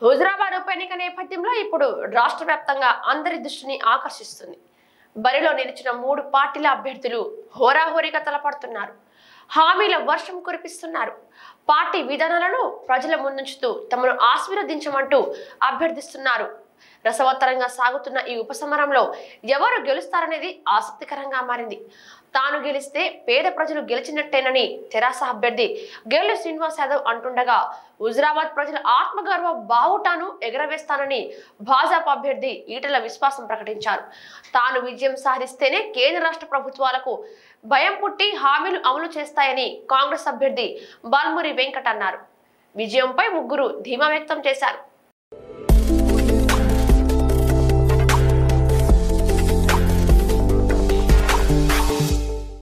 హుజరాబాద్ ఉప ఎన్నిక నేపథ్యంలో ఇప్పుడు రాష్ట్ర వ్యాప్తంగా అందరి దృష్టిని ఆకర్షిస్తుంది బరిలో నిలిచిన మూడు పార్టీల అభ్యర్థులు హోరాహోరీగా తలపడుతున్నారు హామీల వర్షం కురిపిస్తున్నారు పార్టీ విధానాలను ప్రజల ముందుంచుతూ తమను ఆశీర్వదించమంటూ అభ్యర్థిస్తున్నారు రసవత్తరంగా సాగుతున్న ఈ ఉపసమరంలో ఎవరు గెలుస్తారనేది ఆసక్తికరంగా మారింది తాను గెలిస్తే పేద ప్రజలు గెలిచినట్టేనని తెరాస అభ్యర్థి గెల్లు శ్రీనివాస్ యాదవ్ అంటుండగా హుజరాబాద్ ప్రజల ఆత్మగౌరవ బావుటాను ఎగరవేస్తానని భాజపా అభ్యర్థి ఈటల విశ్వాసం ప్రకటించారు తాను విజయం సాధిస్తేనే కేంద్ర రాష్ట్ర ప్రభుత్వాలకు భయం పుట్టి హామీలు అమలు చేస్తాయని కాంగ్రెస్ అభ్యర్థి బాల్మురి వెంకట్ అన్నారు విజయంపై ముగ్గురు ధీమా వ్యక్తం చేశారు